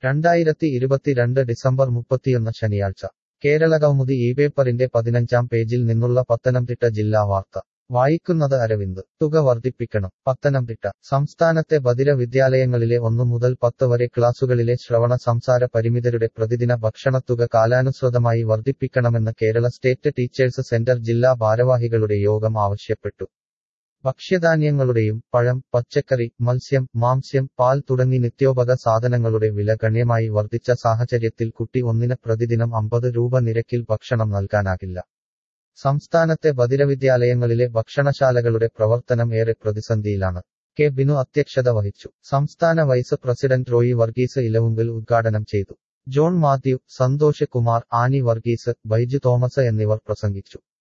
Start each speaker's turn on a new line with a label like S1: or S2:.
S1: രണ്ടായിരത്തി ഇരുപത്തിരണ്ട് ഡിസംബർ മുപ്പത്തിയൊന്ന് ശനിയാഴ്ച കേരളകൗമുദി ഈ പേപ്പറിന്റെ പതിനഞ്ചാം പേജിൽ നിന്നുള്ള പത്തനംതിട്ട ജില്ലാ വാർത്ത വായിക്കുന്നത് അരവിന്ദ് തുക വർദ്ധിപ്പിക്കണം പത്തനംതിട്ട സംസ്ഥാനത്തെ ബദിര വിദ്യാലയങ്ങളിലെ ഒന്നു മുതൽ പത്ത് വരെ ക്ലാസുകളിലെ ശ്രവണ സംസാര പരിമിതരുടെ പ്രതിദിന ഭക്ഷണത്തുക കാലാനുസൃതമായി വർദ്ധിപ്പിക്കണമെന്ന് കേരള സ്റ്റേറ്റ് ടീച്ചേഴ്സ് സെന്റർ ജില്ലാ ഭാരവാഹികളുടെ യോഗം ആവശ്യപ്പെട്ടു ഭക്ഷ്യധാന്യങ്ങളുടെയും പഴം പച്ചക്കറി മത്സ്യം മാംസ്യം പാൽ തുടങ്ങി നിത്യോപക സാധനങ്ങളുടെ വില ഗണ്യമായി വർദ്ധിച്ച സാഹചര്യത്തിൽ കുട്ടി ഒന്നിന് പ്രതിദിനം അമ്പത് രൂപ നിരക്കിൽ ഭക്ഷണം നൽകാനാകില്ല സംസ്ഥാനത്തെ ബദിരവിദ്യാലയങ്ങളിലെ ഭക്ഷണശാലകളുടെ പ്രവർത്തനം ഏറെ പ്രതിസന്ധിയിലാണ് കെ ബിനു അധ്യക്ഷത വഹിച്ചു സംസ്ഥാന വൈസ് പ്രസിഡന്റ് റോയി വർഗീസ് ഇലവുങ്കൽ ഉദ്ഘാടനം ചെയ്തു ജോൺ മാത്യു സന്തോഷ് കുമാർ ആനി വർഗീസ് ബൈജു തോമസ് എന്നിവർ പ്രസംഗിച്ചു